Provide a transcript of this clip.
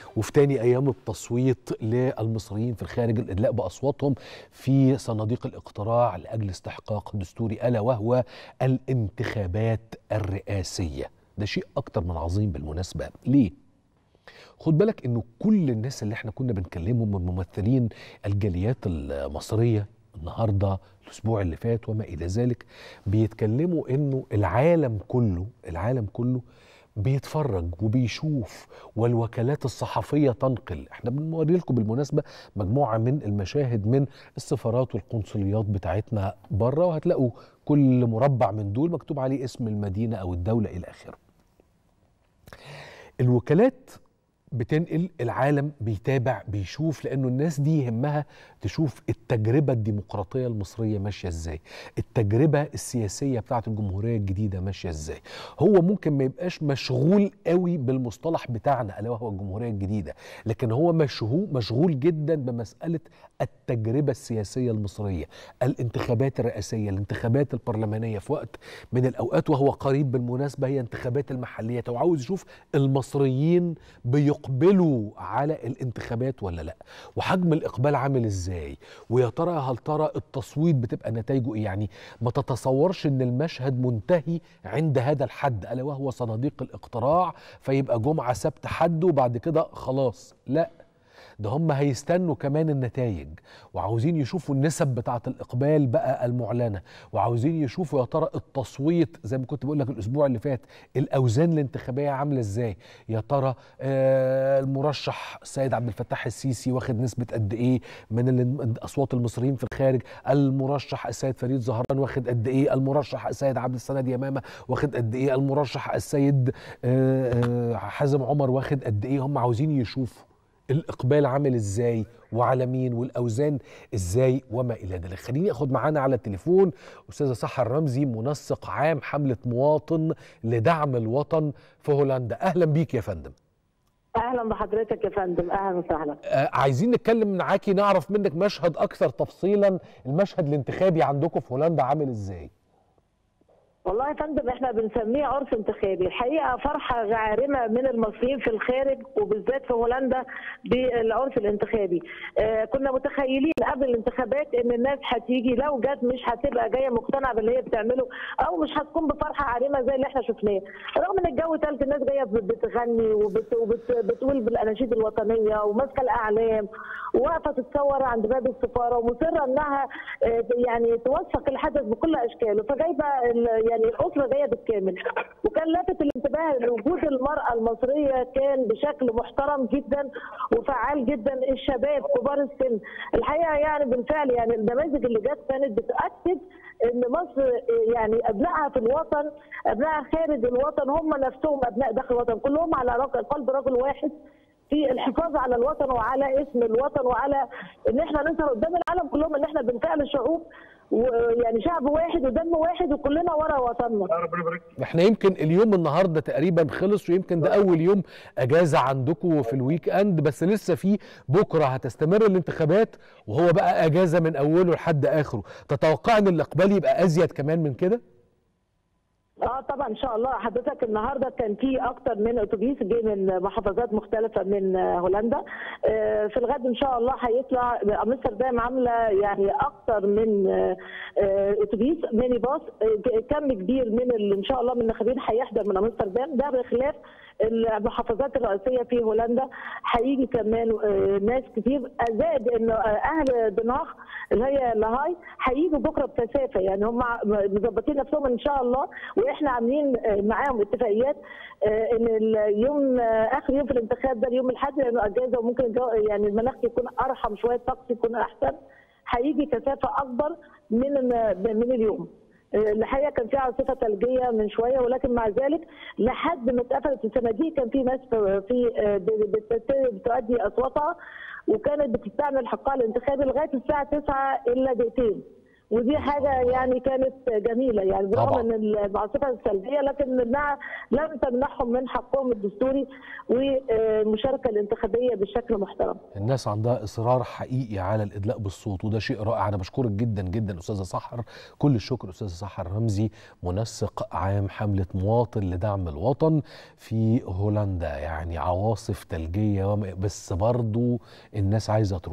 وفي تاني ايام التصويت للمصريين في الخارج الادلاء باصواتهم في صناديق الاقتراع لاجل استحقاق دستوري الا وهو الانتخابات الرئاسيه ده شيء اكتر من عظيم بالمناسبه ليه خد بالك انه كل الناس اللي احنا كنا بنكلمهم من ممثلين الجاليات المصريه النهارده الاسبوع اللي فات وما الى ذلك بيتكلموا انه العالم كله العالم كله بيتفرج وبيشوف والوكالات الصحفية تنقل احنا بنوري لكم بالمناسبة مجموعة من المشاهد من السفارات والقنصليات بتاعتنا بره وهتلاقوا كل مربع من دول مكتوب عليه اسم المدينة أو الدولة إلى آخره الوكالات بتنقل العالم بيتابع بيشوف لانه الناس دي يهمها تشوف التجربه الديمقراطيه المصريه ماشيه ازاي التجربه السياسيه بتاعه الجمهوريه الجديده ماشيه ازاي هو ممكن ما يبقاش مشغول قوي بالمصطلح بتاعنا الا وهو الجمهوريه الجديده لكن هو مشغول مشغول جدا بمساله التجربه السياسيه المصريه الانتخابات الرئاسيه الانتخابات البرلمانيه في وقت من الاوقات وهو قريب بالمناسبه هي انتخابات المحليات وعاوز يشوف المصريين بيق يقبلوا على الانتخابات ولا لا وحجم الاقبال عامل ازاي ويا ترى هل ترى التصويت بتبقى نتائجه ايه يعني ما تتصورش ان المشهد منتهي عند هذا الحد الا وهو صناديق الاقتراع فيبقى جمعه سبت حد وبعد كده خلاص لا ده هم هيستنوا كمان النتائج وعاوزين يشوفوا النسب بتاعه الاقبال بقى المعلنه وعاوزين يشوفوا يا ترى التصويت زي ما كنت بقول لك الاسبوع اللي فات الاوزان الانتخابيه عامله ازاي يا ترى آه المرشح السيد عبد الفتاح السيسي واخد نسبه قد ايه من اصوات المصريين في الخارج المرشح السيد فريد زهران واخد قد ايه المرشح السيد عبد السند يمامه واخد قد ايه المرشح السيد آه حازم عمر واخد قد ايه هم عاوزين يشوفوا الاقبال عامل ازاي وعلى مين والاوزان ازاي وما الى ذلك خليني اخد معانا على التليفون استاذه سحر رمزي منسق عام حمله مواطن لدعم الوطن في هولندا اهلا بيك يا فندم اهلا بحضرتك يا فندم اهلا وسهلا آه عايزين نتكلم معاكي نعرف منك مشهد اكثر تفصيلا المشهد الانتخابي عندكم في هولندا عامل ازاي والله يا فندم احنا بنسميه عرس انتخابي الحقيقه فرحه غارمه من المصريين في الخارج وبالذات في هولندا بالعرس الانتخابي اه كنا متخيلين قبل الانتخابات ان الناس هتيجي لو جت مش هتبقى جايه مقتنعه باللي هي بتعمله او مش هتكون بفرحه عارمه زي اللي احنا شفناه رغم ان الجو تلج الناس جايه بتغني وبتقول وبت بالاناشيد الوطنيه وماسكه الاعلام وواقفه تتصور عند باب السفاره ومصره انها اه يعني توثق الحدث بكل اشكاله فجايبه يعني الاسره جايه بالكامل وكان لافت الانتباه لوجود المراه المصريه كان بشكل محترم جدا وفعال جدا الشباب كبار السن الحقيقه يعني بالفعل يعني النماذج اللي جت كانت بتاكد ان مصر يعني ابنائها في الوطن ابنائها خارج الوطن هم نفسهم ابناء داخل الوطن كلهم على قلب رجل واحد في الحفاظ على الوطن وعلى اسم الوطن وعلى ان احنا نظهر قدام العالم كلهم ان احنا بالفعل شعوب ويعني شعب واحد ودم واحد وكلنا ورا وطننا احنا يمكن اليوم النهارده تقريبا خلص ويمكن ده اول يوم اجازه عندكم في الويك اند بس لسه في بكره هتستمر الانتخابات وهو بقى اجازه من اوله لحد اخره تتوقع ان الاقبال يبقى ازيد كمان من كده اه طبعا ان شاء الله حضرتك النهارده كان في اكتر من اتوبيس جه من محافظات مختلفه من هولندا آه في الغد ان شاء الله هيطلع امستردام عامله يعني اكتر من آه اتوبيس ميني باص آه كم كبير من اللي ان شاء الله من الناخبين هيحضر من امستردام ده بخلاف المحافظات الرئيسيه في هولندا هيجي كمان ناس كتير زائد ان اهل دنهاخ اللي هي لاهاي هيجوا بكره بكثافه يعني هم مظبطين نفسهم ان شاء الله واحنا عاملين معاهم اتفاقيات ان اليوم اخر يوم في الانتخاب ده اليوم الاحد لانه اجازه وممكن يعني المناخ يكون ارحم شويه الطقس يكون احسن هيجي كثافه اكبر من من اليوم الحقيقه كان في عاصفه ثلجيه من شويه ولكن مع ذلك لحد ما اتقفلت الصناديق كان في ناس في بتؤدي اصواتها وكانت بتستعمل حقها الانتخابي لغايه الساعه 9 الا دقيقتين ودي حاجه يعني كانت جميله يعني برغم طبعاً. ان العاصفه السلبيه لكن انها لم تمنعهم من حقهم الدستوري والمشاركه الانتخابيه بشكل محترم. الناس عندها اصرار حقيقي على الادلاء بالصوت وده شيء رائع انا بشكرك جدا جدا استاذه سحر كل الشكر استاذه سحر رمزي منسق عام حمله مواطن لدعم الوطن في هولندا يعني عواصف ثلجيه وما- بس برضو الناس عايزه تروح